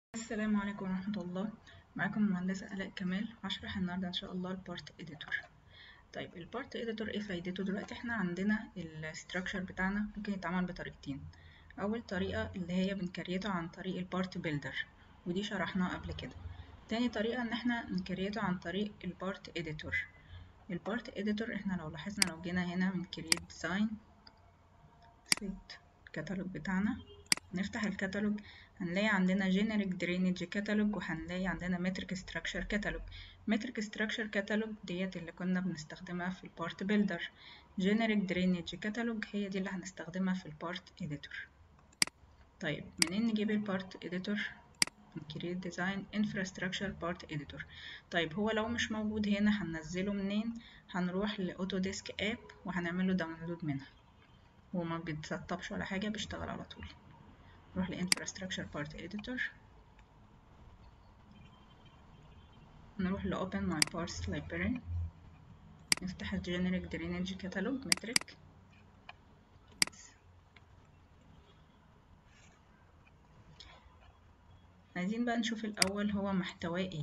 السلام عليكم ورحمة الله معاكم المهندسة آلاء كمال هشرح النهاردة إن شاء الله البارت إديتور طيب البارت إديتور إيه فايدته دلوقتي إحنا عندنا الستراكشر بتاعنا ممكن يتعمل بطريقتين أول طريقة اللي هي بنكريته عن طريق البارت بيلدر ودي شرحناها قبل كده تاني طريقة إن إحنا نكريته عن طريق البارت إديتور البارت إديتور إحنا لو لاحظنا لو جينا هنا من كريت ديزاين سيت الكتالوج بتاعنا نفتح الكتالوج هنلاقي عندنا generic drainage catalog وهنلاقي عندنا metric structure catalog metric structure catalog ديت اللي كنا بنستخدمها في البارت builder generic drainage catalog هي دي اللي هنستخدمها في البارت editor طيب منين نجيب البارت editor create design infrastructure part editor طيب هو لو مش موجود هنا هننزله منين هنروح لاوتوديسك اب وهنعمله داونلود منها هو ما بيتسطبش ولا حاجه بيشتغل على طول نروح ل infrastructure part editor نروح ل open my parts library نفتح ال generic drainage catalog metric عايزين بقى نشوف الأول هو محتواه ايه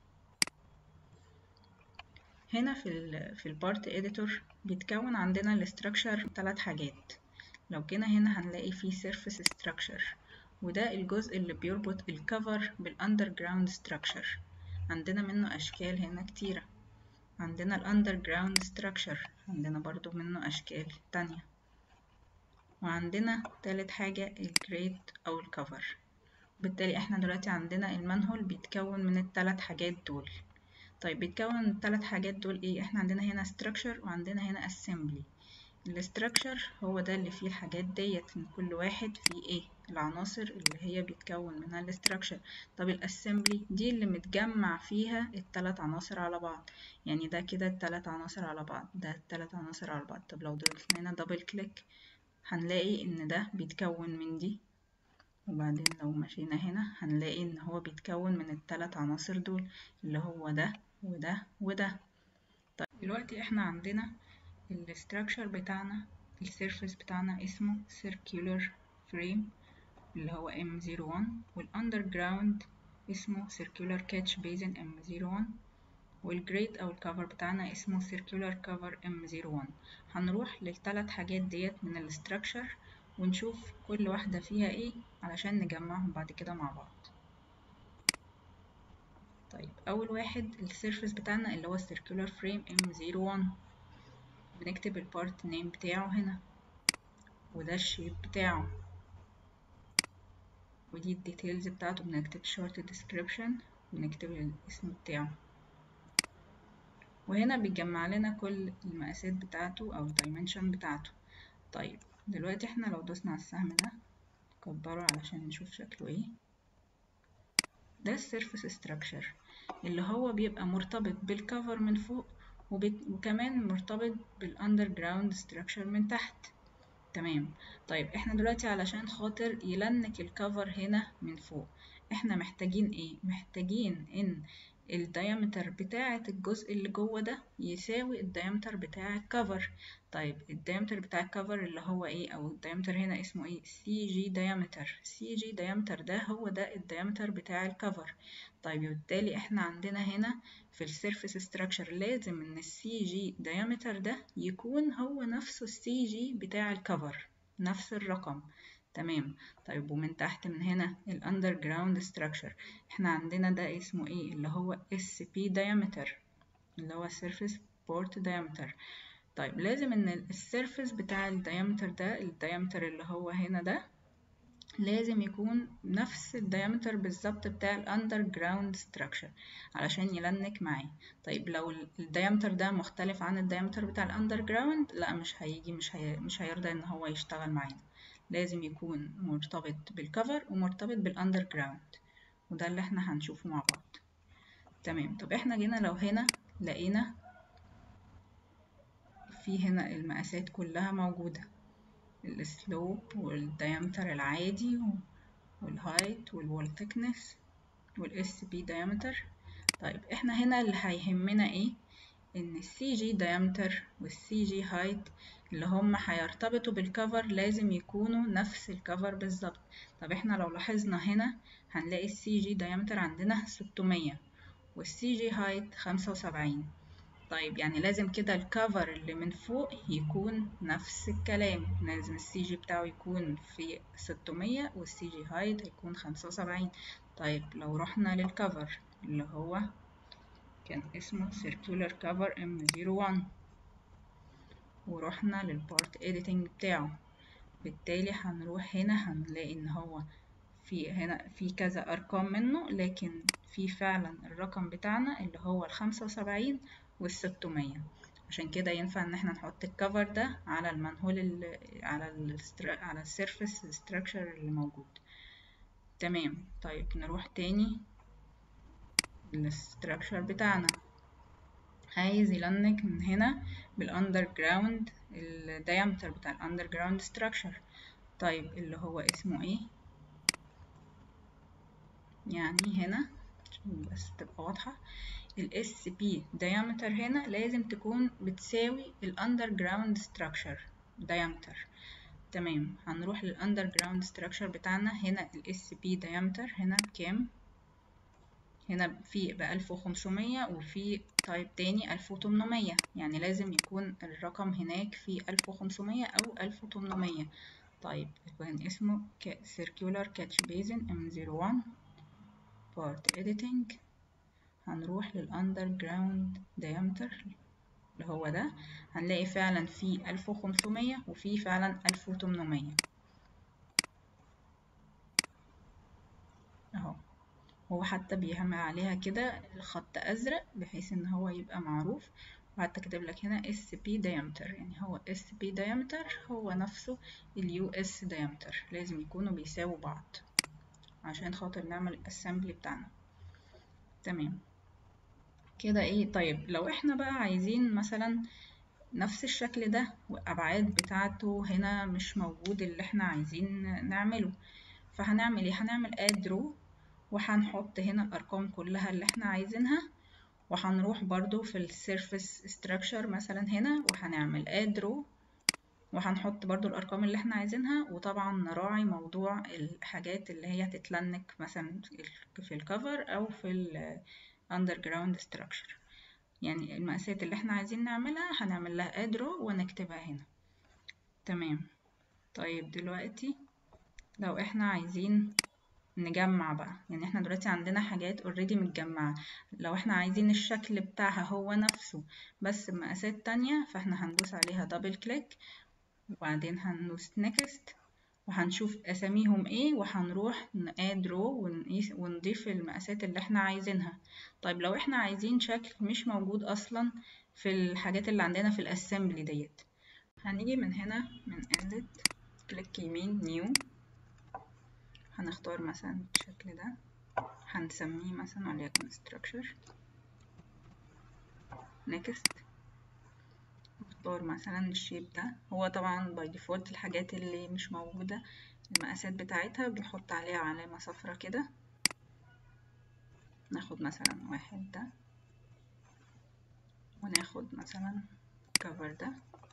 هنا في ال في البارت اديتور بيتكون عندنا الاستراكشر ثلاث حاجات لو جينا هنا هنلاقي فيه surface structure وده الجزء اللي بيربط الكفر بالاندرجراوند structure عندنا منه أشكال هنا كتيرة عندنا الاندرجراوند structure عندنا برضو منه أشكال تانية وعندنا تالت حاجة الجريت أو الكفر بالتالي احنا دلوقتي عندنا المنهول بيتكون من التلات حاجات دول طيب بيتكون من التلات حاجات دول ايه احنا عندنا هنا structure وعندنا هنا assembly الاستراكشر هو ده اللي فيه الحاجات ديت من كل واحد فيه ايه العناصر اللي هي بيتكون منها الاستراكشر طب الاسمبلي دي اللي متجمع فيها التلات عناصر على بعض يعني ده كده التلات عناصر على بعض ده التلات عناصر على بعض طب لو ضغطنا هنا دبل كليك هنلاقي ان ده بيتكون من دي وبعدين لو مشينا هنا هنلاقي ان هو بيتكون من التلات عناصر دول اللي هو ده وده وده طيب دلوقتي احنا عندنا الاستراكشر بتاعنا السيرفيس بتاعنا اسمه circular frame اللي هو M01 والاندرجراوند اسمه circular catch basin M01 والجريد او الكفر بتاعنا اسمه circular cover M01 هنروح للثلاث حاجات ديت من الاستراكشر ونشوف كل واحدة فيها ايه علشان نجمعهم بعد كده مع بعض طيب اول واحد السيرفيس بتاعنا اللي هو circular frame M01 بنكتب البارت نيم بتاعه هنا وده الشيب بتاعه ودي الديتيلز بتاعته بنكتب short description ونكتب الاسم بتاعه وهنا بيجمع لنا كل المقاسات بتاعته او الدايمنشن بتاعته طيب دلوقتي احنا لو دوسنا على السهم ده نكبره علشان نشوف شكله ايه ده السيرفيس ستراكشر اللي هو بيبقى مرتبط بالكفر من فوق وكمان مرتبط بالاندرجراوند ستراكشر من تحت تمام طيب احنا دلوقتي علشان خاطر يلنك الكفر هنا من فوق احنا محتاجين ايه محتاجين ان الديامتر بتاعة الجزء اللي جوه ده يساوي الديامتر بتاع الكفر طيب الديامتر بتاع الكفر اللي هو ايه او الديامتر هنا اسمه ايه سي جي ديامتر سي جي ديامتر ده هو ده الديامتر بتاع الكفر طيب وبالتالي احنا عندنا هنا في السيرفيس ستراكشر لازم ان السي جي ديامتر ده يكون هو نفسه السي جي بتاع الكفر نفس الرقم تمام طيب ومن تحت من هنا الاندرجراوند ستراكشر احنا عندنا ده اسمه ايه اللي هو اس بي diameter اللي هو surface port diameter طيب لازم ان السيرفيس بتاع الديامتر ده الديامتر اللي هو هنا ده لازم يكون نفس الديامتر بالظبط بتاع الاندرجراوند ستراكشر علشان يلنك معاه طيب لو الديامتر ده مختلف عن الديامتر بتاع الاندرجراوند لا مش هيجي مش هي مش هيرضى ان هو يشتغل معانا لازم يكون مرتبط بالكفر ومرتبط بالاندرجراوند وده اللي احنا هنشوفه مع بعض تمام طب احنا جينا لو هنا لقينا في هنا المقاسات كلها موجودة السلوب والديامتر العادي والهايت والوول thickness والاس بي diameter طيب احنا هنا اللي هيهمنا ايه ان السي جي diameter والسي جي height اللي هم هيرتبطوا بالكفر لازم يكونوا نفس الكفر بالظبط طب احنا لو لاحظنا هنا هنلاقي السي جي diameter عندنا 600 والسي جي height 75 طيب يعني لازم كده الكفر اللي من فوق يكون نفس الكلام لازم السي جي بتاعه يكون في 600 والسي جي هايت هيكون 75 طيب لو رحنا للكفر اللي هو كان اسمه circular cover M01 ورحنا للبارت editing بتاعه بالتالي هنروح هنا هنلاقي ان هو في هنا في كذا ارقام منه لكن في فعلا الرقم بتاعنا اللي هو الخمسة وسبعين والستمية عشان كده ينفع ان احنا نحط الكفر ده على المنهول ال على ال على السيرفيس ستراكشر اللي موجود تمام طيب نروح تاني للستراكشر بتاعنا عايز يلنك من هنا بالاندر جراوند الديامتر بتاع الاندر جراوند ستراكشر طيب اللي هو اسمه ايه يعني هنا بس تبقى واضحة ال SCP diameter هنا لازم تكون بتساوي ال underground structure diameter تمام هنروح لل underground structure بتاعنا هنا ال SCP diameter هنا بكام هنا في بألف وخمسمية وفي تايب تاني ألف وتمنمية يعني لازم يكون الرقم هناك في ألف وخمسمية أو ألف وتمنمية طيب كان اسمه circular catch basin M01 part editing هنروح للأندرجراوند diameter اللي هو ده هنلاقي فعلا في ألف وخمسمية وفي فعلا ألف وتمنمية اهو هو حتى بيعمل عليها كده خط أزرق بحيث إن هو يبقى معروف وحتى كاتب لك هنا SP diameter يعني هو SP diameter هو نفسه ال US diameter لازم يكونوا بيساووا بعض عشان خاطر نعمل الاسمبلي بتاعنا تمام كده ايه طيب لو احنا بقى عايزين مثلا نفس الشكل ده والابعاد بتاعته هنا مش موجود اللي احنا عايزين نعمله فهنعمل ايه هنعمل add row وهنحط هنا الارقام كلها اللي احنا عايزينها وهنروح برضو في السيرفيس structure مثلا هنا وهنعمل add row وهنحط برضو الأرقام اللي احنا عايزينها وطبعا نراعي موضوع الحاجات اللي هي هتتلنك مثلا في الكفر أو في ال underground structure يعني المقاسات اللي احنا عايزين نعملها هنعمل لها ادرو ونكتبها هنا تمام طيب دلوقتي لو احنا عايزين نجمع بقى يعني احنا دلوقتي عندنا حاجات اوريدي متجمعة لو احنا عايزين الشكل بتاعها هو نفسه بس بمقاسات تانية فاحنا هندوس عليها دبل كليك وبعدين هندوس نيكست وهنشوف اساميهم ايه وهنروح ناد رو ونضيف المقاسات اللي احنا عايزينها طيب لو احنا عايزين شكل مش موجود اصلا في الحاجات اللي عندنا في الاسمبلي ديت هنيجي من هنا من edit كليك يمين نيو هنختار مثلا الشكل ده هنسميه مثلا وليكن structure next نختار مثلا الشيب ده هو طبعا باي ديفولت الحاجات اللي مش موجودة المقاسات بتاعتها بنحط عليها علامة صفرة كده ناخد مثلا واحد ده وناخد مثلا كفر ده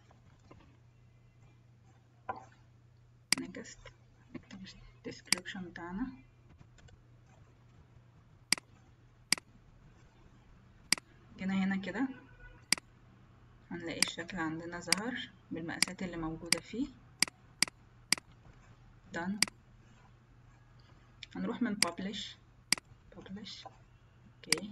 نكست نكتب الديسكريبشن بتاعنا جينا هنا كده هنلاقي الشكل عندنا ظهر بالمقاسات اللي موجودة فيه done هنروح من publish publish اوكي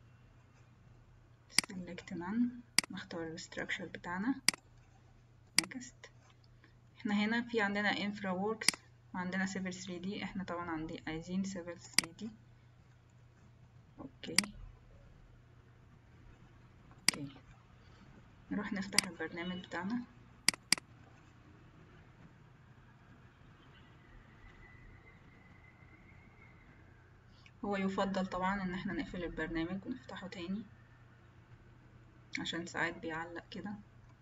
select none نختار الستراكشر بتاعنا next احنا هنا في عندنا infra works وعندنا civil 3D احنا طبعا عندي عايزين civil 3D اوكي اوكي نروح نفتح البرنامج بتاعنا هو يفضل طبعا ان احنا نقفل البرنامج ونفتحه تاني عشان ساعات بيعلق كده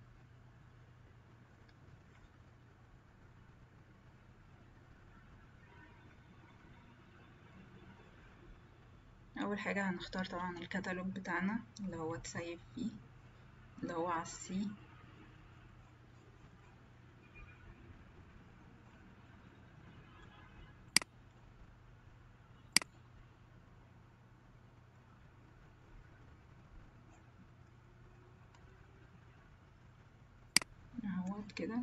اول حاجة هنختار طبعا الكتالوج بتاعنا اللي هو تسيب فيه اللي هو على السي نضغط كده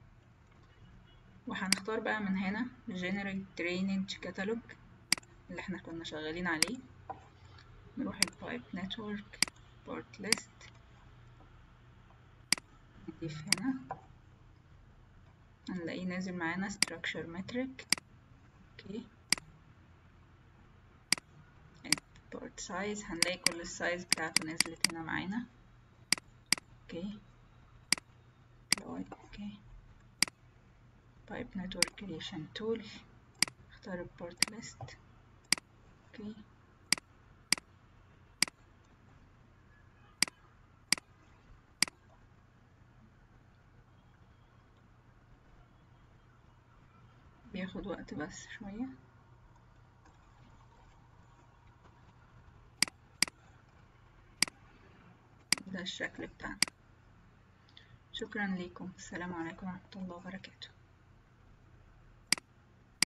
وهنختار بقى من هنا generate drainage catalog اللي احنا كنا شغالين عليه نروح البايب نتورك بورت ليست نضيف هنا هنلاقيه نازل معانا structure metric اوكي بورت سايز هنلاقي كل السايز بتاعته نزلت هنا معانا اوكي اوكي بايب نتورك كريشن تول اختار البورت ليست اوكي بياخد وقت بس شوية ده الشكل بتاعنا شكرا لكم السلام عليكم ورحمة الله وبركاته